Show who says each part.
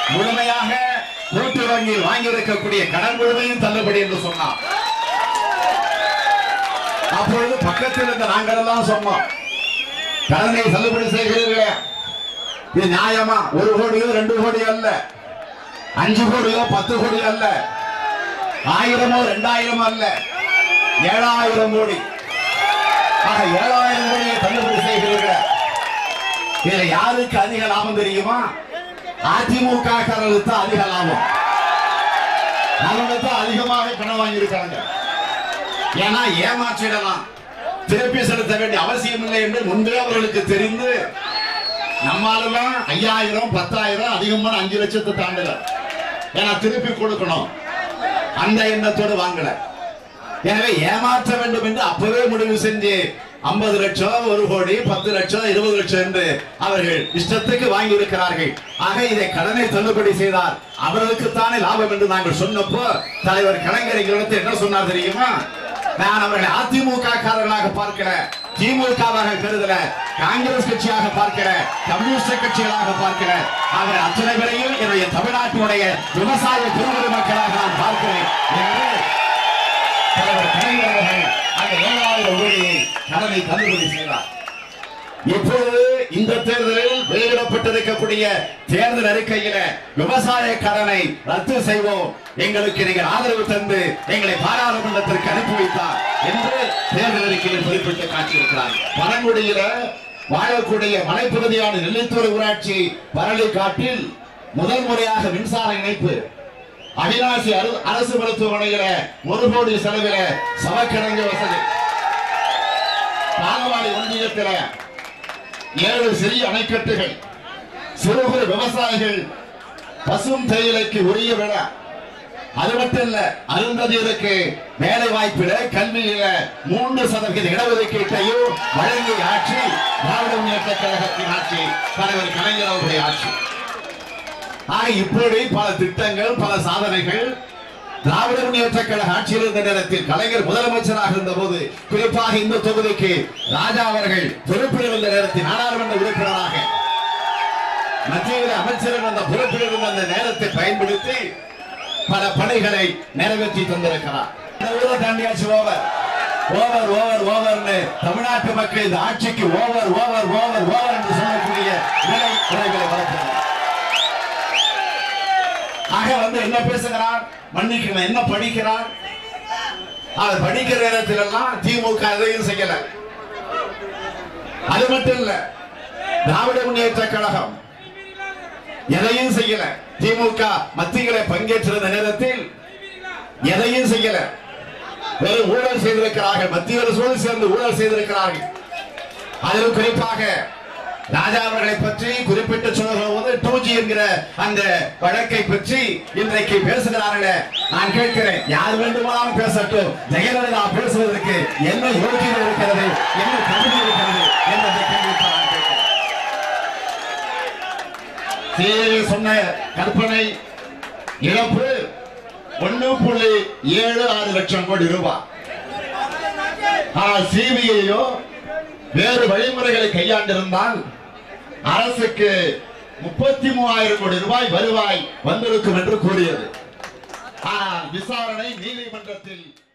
Speaker 1: முழுமையாக கூட்டு வங்கியில் வாங்கியிருக்கக்கூடிய கடன் முழுமையும் தள்ளுபடி என்று சொன்னார் அப்பொழுது பக்கத்தில் இருந்த நாங்கள் எல்லாம் சொன்னோம் கடனை தள்ளுபடி செய்கிறீர்களே இது நியாயமா ஒரு கோடியோ ரெண்டு கோடி அல்ல அஞ்சு கோடியோ பத்து கோடி அல்ல ஆயிரமோ ரெண்டாயிரமோ அல்ல ஏழாயிரம் கோடி ஆக ஏழாயிரம் கோடியை தள்ளுபடி செய்கிறீர்கள் இதுல யாருக்கு அதிக லாபம் தெரியுமா அதிமுக காரர்களுக்கு தான் அதிக லாபம் அவங்க தான் அதிகமாக பணம் வாங்கியிருக்காங்க ஏன்னா ஏமாற்றிடலாம் திருப்பி செலுத்த வேண்டிய அவசியம் இல்லை என்று முன்பே அவர்களுக்கு தெரிந்து நம்மாலெல்லாம் ஐயாயிரம் பத்தாயிரம் அதிகமான அஞ்சு லட்சத்தை தாண்டல ஏன்னா திருப்பி கொடுக்கணும் அந்த எண்ணத்தோடு வாங்கல எனவே ஏமாற்ற வேண்டும் என்று அப்பவே முடிவு செஞ்சு ஐம்பது லட்சம் ஒரு கோடி பத்து லட்சம் இருபது லட்சம் என்று அவர்கள் இஷ்டத்துக்கு வாங்கி இருக்கிறார்கள் ஆக இதை கடனை தள்ளுபடி செய்தார் அவர்களுக்குத்தானே லாபம் என்று நாங்கள் சொன்னப்போ தலைவர் கலைஞர் எங்களிடத்தில் என்ன சொன்னார் தெரியுமா நான் அவர்களை அதிமுக காரர்களாக பார்க்கல திமுகவாக கருதல காங்கிரஸ் கட்சியாக பார்க்கிற கம்யூனிஸ்ட் கட்சிகளாக பார்க்கிற அவர் அத்தனை பேரையும் என்னுடைய தமிழ்நாட்டினுடைய விவசாய பெருங்குடி மக்களாக நான் பார்க்கிறேன் என்று தலைவர் கலைஞர் அவர்கள் அந்த ஏழாயிரம் கோடியை கடனை தள்ளுபடி செய்தார் இப்பொழுது இந்த தேர்தலில் வெளியிடப்பட்டிருக்கக்கூடிய தேர்தல் அறிக்கையில விவசாய கடனை ரத்து செய்வோம் எங்களுக்கு நீங்கள் ஆதரவு தந்து எங்களை பாராளுமன்றத்திற்கு அனுப்பி வைத்தார் என்று தேர்தல் அறிக்கையில் குறிப்பிட்டு காட்டியிருக்கிறார் பழங்குடியில வாழக்கூடிய மலைப்பகுதியான நெல்லித்தூர் ஊராட்சி பரளி காட்டில் முதல் முறையாக மின்சார இணைப்பு அவினாசி அரு- அரசு மருத்துவமனையில ஒரு கோடி செலவில சவக்கிடங்கு வசதி பாலவாடி ஒன்றியத்தில ஏழு சிறிய அணைக்கட்டுகள் சிறு குறு விவசாயிகள் பசும் தேயிலைக்கு உரிய விட அது மட்டும் இல்ல அருந்ததியருக்கு வேலை வாய்ப்பில கல்வியில மூன்று சதவீத இடஒதுக்கீட்டையும் வழங்கிய ஆட்சி திராவிட முன்னேற்ற கழகத்தின் ஆட்சி தலைவர் கலைஞர் அவருடைய ஆட்சி ஆக இப்படி பல திட்டங்கள் பல சாதனைகள் திராவிட முன்னேற்ற கழக ஆட்சியில் இருந்த நேரத்தில் கலைஞர் முதலமைச்சராக இருந்த போது குறிப்பாக இந்த தொகுதிக்கு ராஜா அவர்கள் பொறுப்பில் இருந்த நேரத்தில் நாடாளுமன்ற உறுப்பினராக மத்தியில் அமைச்சர் அந்த பொறுப்பில் இருந்த அந்த நேரத்தை பயன்படுத்தி பல பணிகளை நிறைவேற்றி தந்திருக்கிறார் இந்த ஊரை தாண்டியாச்சு ஓவர் ஓவர் ஓவர் ஓவர்னு தமிழ்நாட்டு மக்கள் இந்த ஆட்சிக்கு ஓவர் ஓவர் ஓவர் ஓவர் என்று சொல்லக்கூடிய நிலை குறைகளை வளர்க்கிறார் ஆக வந்து என்ன பேசுகிறார் மன்னிக்கணும் என்ன படிக்கிறார் அவர் படிக்கிற நேரத்தில் எல்லாம் திமுக எதையும் செய்யல அது மட்டும் இல்ல திராவிட முன்னேற்ற கழகம் எதையும் செய்யல திமுக மத்தியில பங்கேற்றிருந்த நேரத்தில் எதையும் செய்யல வெறும் ஊழல் செய்திருக்கிறார்கள் மத்திய அரசோடு சேர்ந்து ஊழல் செய்திருக்கிறார்கள் அதிலும் குறிப்பாக ராஜா அவர்களை பற்றி குறிப்பிட்டு சொல்லுகிற போது டூ ஜி என்கிற அந்த வழக்கை பற்றி இன்றைக்கு பேசுகிறார்களே நான் கேட்கிறேன் யார் வேண்டுமானாலும் பேசட்டும் ஜெயலலிதா பேசுவதற்கு என்ன யோகியம் இருக்கிறது என்ன தகுதி இருக்கிறது என்பதை கேள்விக்கு நான் கேட்கிறேன் சீரியல் சொன்ன கற்பனை இழப்பு ஒண்ணு புள்ளி ஏழு ஆறு லட்சம் கோடி ரூபாய் ஆனால் சிபிஐயோ வேறு வழிமுறைகளை கையாண்டிருந்தால் அரசுக்கு முப்பத்தி மூவாயிரம் கோடி ரூபாய் வருவாய் வந்திருக்கும் என்று கூறியது ஆனால் விசாரணை நீதிமன்றத்தில்